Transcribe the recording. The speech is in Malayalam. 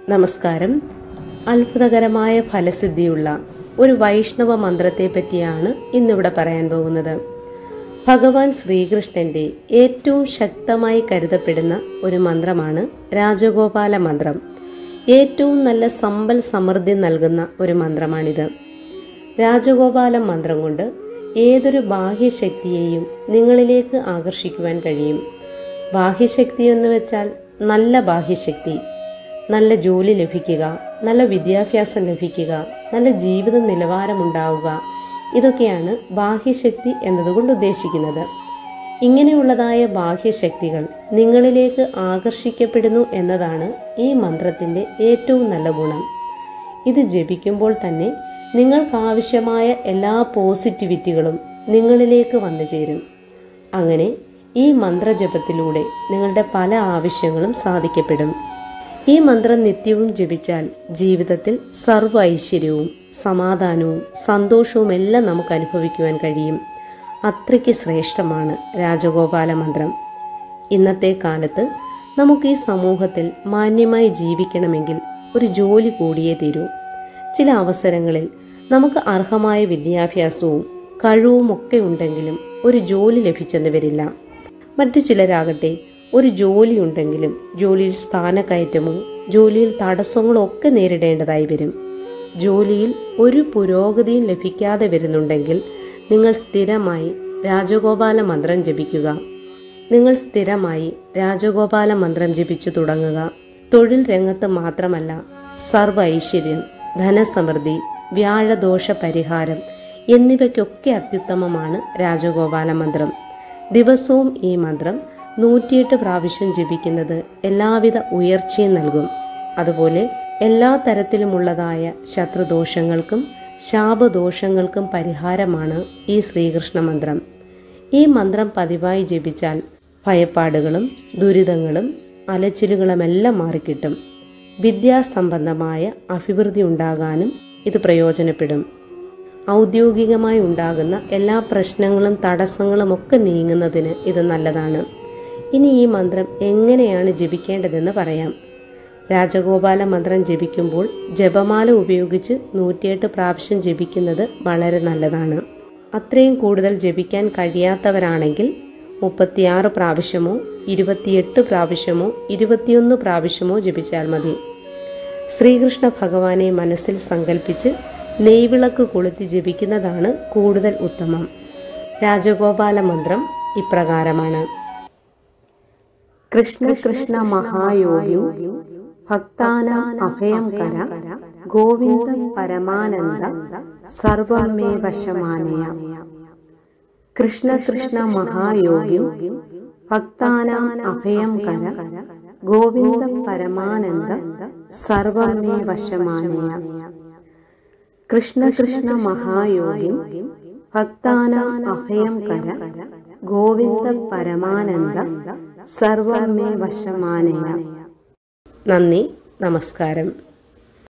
നമസ്കാരം അത്ഭുതകരമായ ഫലസിദ്ധിയുള്ള ഒരു വൈഷ്ണവ മന്ത്രത്തെ പറ്റിയാണ് ഇന്നിവിടെ പറയാൻ പോകുന്നത് ഭഗവാൻ ശ്രീകൃഷ്ണന്റെ ഏറ്റവും ശക്തമായി കരുതപ്പെടുന്ന ഒരു മന്ത്രമാണ് രാജഗോപാല മന്ത്രം ഏറ്റവും നല്ല സമ്പൽ സമൃദ്ധി നൽകുന്ന ഒരു മന്ത്രമാണിത് രാജഗോപാല മന്ത്രം കൊണ്ട് ഏതൊരു ബാഹ്യശക്തിയെയും നിങ്ങളിലേക്ക് ആകർഷിക്കുവാൻ കഴിയും ബാഹ്യശക്തി എന്ന് വെച്ചാൽ നല്ല ബാഹ്യശക്തി നല്ല ജോലി ലഭിക്കുക നല്ല വിദ്യാഭ്യാസം ലഭിക്കുക നല്ല ജീവിത നിലവാരമുണ്ടാവുക ഇതൊക്കെയാണ് ബാഹ്യശക്തി എന്നതുകൊണ്ട് ഉദ്ദേശിക്കുന്നത് ഇങ്ങനെയുള്ളതായ ബാഹ്യശക്തികൾ നിങ്ങളിലേക്ക് ആകർഷിക്കപ്പെടുന്നു എന്നതാണ് ഈ മന്ത്രത്തിൻ്റെ ഏറ്റവും നല്ല ഗുണം ഇത് ജപിക്കുമ്പോൾ തന്നെ നിങ്ങൾക്കാവശ്യമായ എല്ലാ പോസിറ്റിവിറ്റികളും നിങ്ങളിലേക്ക് വന്നു ചേരും അങ്ങനെ ഈ മന്ത്രജപത്തിലൂടെ നിങ്ങളുടെ പല ആവശ്യങ്ങളും സാധിക്കപ്പെടും ഈ മന്ത്രം നിത്യവും ജപിച്ചാൽ ജീവിതത്തിൽ സർവ്വ ഐശ്വര്യവും സമാധാനവും സന്തോഷവും എല്ലാം നമുക്ക് അനുഭവിക്കുവാൻ കഴിയും അത്രയ്ക്ക് ശ്രേഷ്ഠമാണ് രാജഗോപാല മന്ത്രം ഇന്നത്തെ കാലത്ത് നമുക്ക് ഈ സമൂഹത്തിൽ മാന്യമായി ജീവിക്കണമെങ്കിൽ ഒരു ജോലി കൂടിയേ തീരൂ ചില അവസരങ്ങളിൽ നമുക്ക് അർഹമായ വിദ്യാഭ്യാസവും കഴിവും ഒക്കെ ഉണ്ടെങ്കിലും ഒരു ജോലി ലഭിച്ചെന്ന് വരില്ല മറ്റു ചിലരാകട്ടെ ഒരു ജോലി ഉണ്ടെങ്കിലും ജോലിയിൽ സ്ഥാനക്കയറ്റമോ ജോലിയിൽ തടസ്സങ്ങളോ ഒക്കെ നേരിടേണ്ടതായി വരും ജോലിയിൽ ഒരു പുരോഗതിയും ലഭിക്കാതെ വരുന്നുണ്ടെങ്കിൽ നിങ്ങൾ സ്ഥിരമായി രാജഗോപാല മന്ത്രം ജപിക്കുക നിങ്ങൾ സ്ഥിരമായി രാജഗോപാല മന്ത്രം ജപിച്ചു തുടങ്ങുക തൊഴിൽ രംഗത്ത് മാത്രമല്ല സർവ്വ ഐശ്വര്യം ധനസമൃദ്ധി വ്യാഴദോഷ പരിഹാരം എന്നിവയ്ക്കൊക്കെ അത്യുത്തമമാണ് രാജഗോപാല മന്ത്രം ദിവസവും ഈ മന്ത്രം നൂറ്റിയെട്ട് പ്രാവശ്യം ജപിക്കുന്നത് എല്ലാവിധ ഉയർച്ചയും നൽകും അതുപോലെ എല്ലാ തരത്തിലുമുള്ളതായ ശത്രുദോഷങ്ങൾക്കും ശാപദോഷങ്ങൾക്കും പരിഹാരമാണ് ഈ ശ്രീകൃഷ്ണ മന്ത്രം ഈ മന്ത്രം പതിവായി ജപിച്ചാൽ ഭയപ്പാടുകളും ദുരിതങ്ങളും അലച്ചിലുകളുമെല്ലാം മാറിക്കിട്ടും വിദ്യാസംബന്ധമായ അഭിവൃദ്ധി ഉണ്ടാകാനും ഇത് പ്രയോജനപ്പെടും ഔദ്യോഗികമായി ഉണ്ടാകുന്ന എല്ലാ പ്രശ്നങ്ങളും തടസ്സങ്ങളും ഒക്കെ നീങ്ങുന്നതിന് ഇത് നല്ലതാണ് ഇനി ഈ മന്ത്രം എങ്ങനെയാണ് ജപിക്കേണ്ടതെന്ന് പറയാം രാജഗോപാല മന്ത്രം ജപിക്കുമ്പോൾ ജപമാല ഉപയോഗിച്ച് നൂറ്റിയെട്ട് പ്രാവശ്യം ജപിക്കുന്നത് വളരെ നല്ലതാണ് അത്രയും കൂടുതൽ ജപിക്കാൻ കഴിയാത്തവരാണെങ്കിൽ മുപ്പത്തിയാറ് പ്രാവശ്യമോ ഇരുപത്തിയെട്ട് പ്രാവശ്യമോ ഇരുപത്തിയൊന്ന് പ്രാവശ്യമോ ജപിച്ചാൽ മതി ശ്രീകൃഷ്ണ ഭഗവാനെ മനസ്സിൽ സങ്കല്പിച്ച് നെയ്വിളക്ക് കൊളുത്തി ജപിക്കുന്നതാണ് കൂടുതൽ ഉത്തമം രാജഗോപാല മന്ത്രം ഇപ്രകാരമാണ് കൃഷ്ണ കൃഷ്ണ മഹായോഗി ഭക്താനാം അഭയം കര ഗോവിന്ദ പരമാനന്ദ സർവം മേ വശമാനയ കൃഷ്ണ കൃഷ്ണ മഹായോഗി ഭക്താനാം അഭയം കര ഗോവിന്ദ പരമാനന്ദ സർവം മേ വശമാനയ കൃഷ്ണ കൃഷ്ണ മഹായോഗി ഭക്താനാം അഭയം കര ഗോവിന്ദ പരമാനന്ദ സർവം മേ വശമാനയ നന്ദി നമസ്കാരം